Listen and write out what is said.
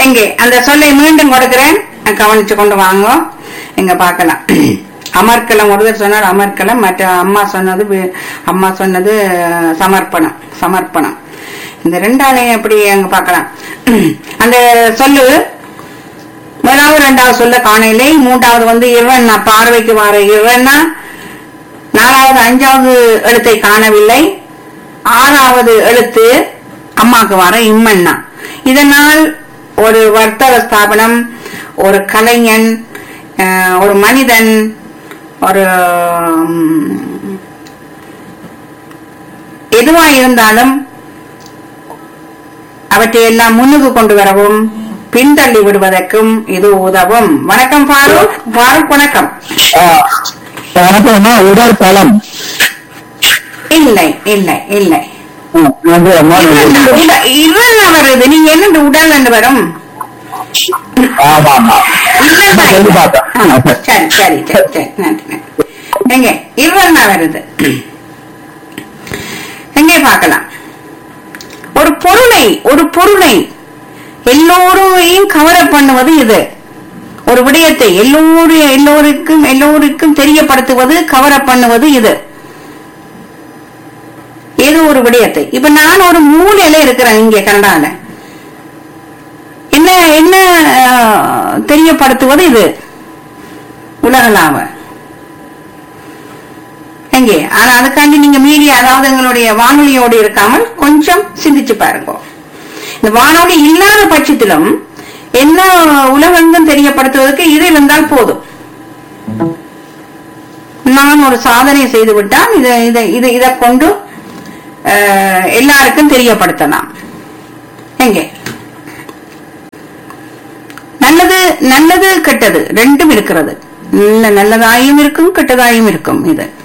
எங்கே அந்த சொல்லை மீண்டும் கொடுக்கிறேன் கவனிச்சு கொண்டு வாங்க எங்க பார்க்கலாம் அமர்க்கலம் ஒருவர் சொன்னார் அமர்க்கலம் மற்ற அம்மா சொன்னது வி- அம்மா சொன்னது அஹ், சமர்ப்பணம் சமர்ப்பணம் இந்த ரெண்டாலையும் எப்படி அங்க பார்க்கலாம் அந்த சொல்லு முதலாவது ரெண்டாவது சொல்ல காணையிலே மூன்றாவது வந்து இவன்னா பார்வைக்கு வர இவன்னா நாலாவது அஞ்சாவது எழுத்தை காணவில்லை ஆறாவது எழுத்து அம்மாக்கு வர இம்மன்னா இதனால் ஒரு வர்த்தக ஸ்தாபனம் ஒரு கலைஞன் அஹ், ஒரு மனிதன் ஒரு ம், எதுவா இருந்தாலும் அவற்றை எல்லாம் முன்னுக்கு கொண்டு வரவும் பின்தள்ளி விடுவதற்கும் இது உதவும் வணக்கம் ஃபாரூக் ஃபாரூக் வணக்கம் வணக்கம்மா உடற்பலம் இல்லை இல்லை இல்லை அது அம்மா இவன் உட- இவன் வருது நீங்க என்ன உடல் என்று வரும் ஆமா ஆமா இல்லைன்னா சொல்லி இல்லை. பார்த்தேன். ஆ, சரி சரி சரி சரி நன்றி நன்றி எங்க இவன் வருது எங்கே பார்க்கலாம் ஒரு பொருளை ஒரு பொருளை எல்லோரையும் கவர பண்ணுவது இது ஒரு விடயத்தை எல்லோரும் எல்லோருக்கும் எல்லோருக்கும் தெரியப்படுத்துவது கவர பண்ணுவது இது ஏதோ ஒரு விடயத்தை இப்ப நான் ஒரு மூலையில இருக்கிறேன் இங்க கனடால என்ன என்ன அஹ், தெரியப்படுத்துவது இது உலகளாவ எங்கே ஆனா அதுக்காண்டி நீங்க மீடியா அதாவது எங்களுடைய வானொலியோடு இருக்காமல் கொஞ்சம் சிந்திச்சு பாருங்க இந்த வானொலி இல்லாத பட்சத்திலும் என்ன உலகெங்கும் தெரியப்படுத்துவதற்கு இது இருந்தால் போதும் நான் ஒரு சாதனை செய்து விட்டால் இதை இதை இதை இதை கொண்டு அஹ், எல்லாருக்கும் தெரியப்படுத்தலாம் எங்கே நல்லது நல்லது கெட்டது ரெண்டும் இருக்கிறது நல்ல நல்லதாயும் இருக்கும் கெட்டதாயும் இருக்கும் இது